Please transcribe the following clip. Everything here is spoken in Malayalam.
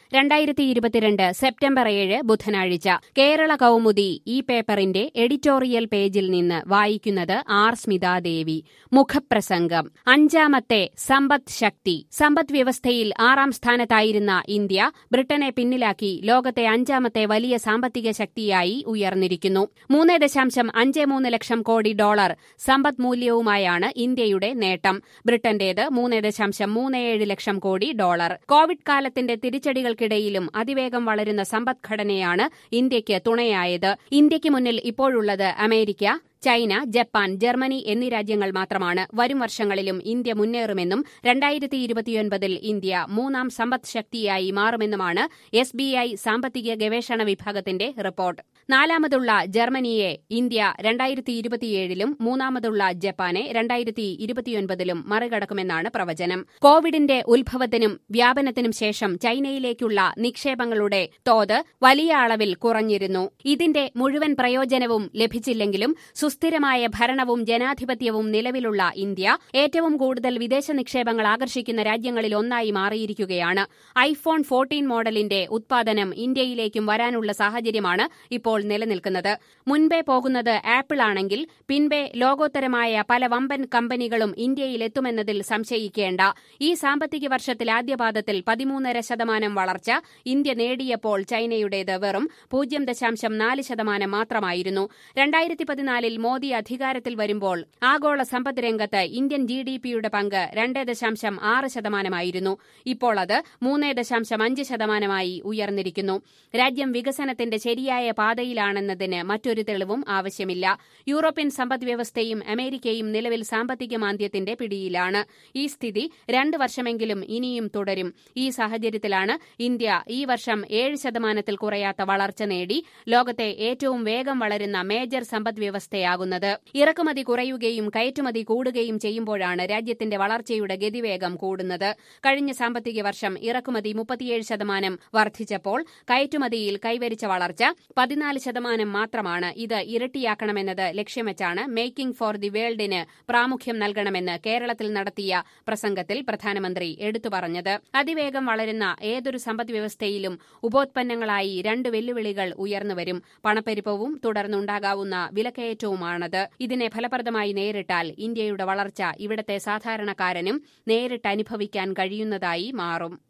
രണ്ടായിരത്തി ഇരുപത്തിരണ്ട് സെപ്റ്റംബർ ഏഴ് ബുധനാഴ്ച കേരള കൗമുദി ഈ പേപ്പറിന്റെ എഡിറ്റോറിയൽ പേജിൽ നിന്ന് വായിക്കുന്നത് ആർ സ്മിതാദേവി മുഖപ്രസംഗം അഞ്ചാമത്തെ സമ്പദ് ശക്തി സമ്പദ് വ്യവസ്ഥയിൽ ആറാം സ്ഥാനത്തായിരുന്ന ഇന്ത്യ ബ്രിട്ടനെ പിന്നിലാക്കി ലോകത്തെ അഞ്ചാമത്തെ വലിയ സാമ്പത്തിക ശക്തിയായി ഉയർന്നിരിക്കുന്നു മൂന്ന് ദശാംശം അഞ്ച് മൂന്ന് ലക്ഷം കോടി ഡോളർ സമ്പദ് മൂല്യവുമായാണ് ഇന്ത്യയുടെ നേട്ടം ബ്രിട്ടന്റേത് മൂന്ന് ദശാംശം മൂന്ന് ഏഴ് ലക്ഷം കോടി ഡോളർ കോവിഡ് കാലത്തിന്റെ തിരിച്ചടികൾക്കിടയിലും അതിവേഗം വളരുന്ന സമ്പദ്ഘടനയാണ് ഇന്ത്യയ്ക്ക് തുണയായത് ഇന്ത്യയ്ക്ക് മുന്നിൽ ഇപ്പോഴുള്ളത് അമേരിക്ക ചൈന ജപ്പാൻ ജർമ്മനി എന്നീ രാജ്യങ്ങൾ മാത്രമാണ് വരും വർഷങ്ങളിലും ഇന്ത്യ മുന്നേറുമെന്നും രണ്ടായിരത്തി ഇരുപത്തിയൊൻപതിൽ ഇന്ത്യ മൂന്നാം സമ്പദ് ശക്തിയായി മാറുമെന്നുമാണ് എസ് ബി ഐ സാമ്പത്തിക ഗവേഷണ വിഭാഗത്തിന്റെ റിപ്പോർട്ട് നാലാമതുള്ള ജർമ്മനിയെ ഇന്ത്യ രണ്ടായിരത്തി ഇരുപത്തിയേഴിലും മൂന്നാമതുള്ള ജപ്പാനെ രണ്ടായിരത്തി ഇരുപത്തിയൊൻപതിലും മറികടക്കുമെന്നാണ് പ്രവചനം കോവിഡിന്റെ ഉത്ഭവത്തിനും വ്യാപനത്തിനും ശേഷം ചൈനയിലേക്കുള്ള നിക്ഷേപങ്ങളുടെ തോത് വലിയ അളവിൽ കുറഞ്ഞിരുന്നു ഇതിന്റെ മുഴുവൻ പ്രയോജനവും ലഭിച്ചില്ലെങ്കിലും സുസ്ഥിരമായ ഭരണവും ജനാധിപത്യവും നിലവിലുള്ള ഇന്ത്യ ഏറ്റവും കൂടുതൽ വിദേശ നിക്ഷേപങ്ങൾ ആകർഷിക്കുന്ന രാജ്യങ്ങളിൽ ഒന്നായി മാറിയിരിക്കുകയാണ് ഐഫോൺ ഫോർട്ടീൻ മോഡലിന്റെ ഉത്പാദനം ഇന്ത്യയിലേക്കും വരാനുള്ള സാഹചര്യമാണ് ഇപ്പോൾ നിലനിൽക്കുന്നത് മുൻപേ പോകുന്നത് ആപ്പിൾ ആണെങ്കിൽ പിൻപേ ലോകോത്തരമായ പല വമ്പൻ കമ്പനികളും ഇന്ത്യയിലെത്തുമെന്നതിൽ സംശയിക്കേണ്ട ഈ സാമ്പത്തിക വർഷത്തിൽ ആദ്യപാദത്തിൽ പതിമൂന്നര ശതമാനം വളർച്ച ഇന്ത്യ നേടിയപ്പോൾ ചൈനയുടേത് വെറും പൂജ്യം ദശാംശം നാല് ശതമാനം മാത്രമായിരുന്നു രണ്ടായിരത്തി പതിനാലിൽ മോദി അധികാരത്തിൽ വരുമ്പോൾ ആഗോള സമ്പദ് രംഗത്ത് ഇന്ത്യൻ ജി ഡി പിയുടെ പങ്ക് രണ്ട് ദശാംശം ആറ് ശതമാനമായിരുന്നു ഇപ്പോൾ അത് മൂന്ന് ദശാംശം അഞ്ച് ശതമാനമായി ഉയർന്നിരിക്കുന്നു രാജ്യം വികസനത്തിന്റെ ശരിയായ പാതയിലാണെന്നതിന് മറ്റൊരു തെളിവും ആവശ്യമില്ല യൂറോപ്യൻ സമ്പദ് വ്യവസ്ഥയും അമേരിക്കയും നിലവിൽ സാമ്പത്തിക മാന്ദ്യത്തിന്റെ പിടിയിലാണ് ഈ സ്ഥിതി രണ്ട് വർഷമെങ്കിലും ഇനിയും തുടരും ഈ സാഹചര്യത്തിലാണ് ഇന്ത്യ ഈ വർഷം ഏഴ് ശതമാനത്തിൽ കുറയാത്ത വളർച്ച നേടി ലോകത്തെ ഏറ്റവും വേഗം വളരുന്ന മേജർ സമ്പദ് വ്യവസ്ഥയാകുന്നത് ഇറക്കുമതി കുറയുകയും കയറ്റുമതി കൂടുകയും ചെയ്യുമ്പോഴാണ് രാജ്യത്തിന്റെ വളർച്ചയുടെ ഗതിവേഗം കൂടുന്നത് കഴിഞ്ഞ സാമ്പത്തിക വർഷം ഇറക്കുമതി മുപ്പത്തിയേഴ് ശതമാനം വർദ്ധിച്ചപ്പോൾ കയറ്റുമതിയിൽ കൈവരിച്ച വളർച്ച പതിനാല് ശതമാനം മാത്രമാണ് ഇത് ഇരട്ടിയാക്കണമെന്നത് ലക്ഷ്യം വെച്ചാണ് മേക്കിംഗ് ഫോർ ദി വേൾഡിന് പ്രാമുഖ്യം നൽകണമെന്ന് കേരളത്തിൽ നടത്തിയ പ്രസംഗത്തിൽ പ്രധാനമന്ത്രി എടുത്തു പറഞ്ഞത് അതിവേഗം വളരുന്ന ഏതൊരു സമ്പദ് വ്യവസ്ഥയിലും ഉപോത്പന്നങ്ങളായി രണ്ട് വെല്ലുവിളികൾ ഉയർന്നുവരും പണപ്പെരുപ്പവും തുടർന്നുണ്ടാകാവുന്ന വിലക്കയറ്റവുമാണത് ഇതിനെ ഫലപ്രദമായി നേരിട്ടാൽ ഇന്ത്യയുടെ വളർച്ച ഇവിടത്തെ സാധാരണക്കാരനും നേരിട്ട് അനുഭവിക്കാൻ കഴിയുന്നതായി മാറും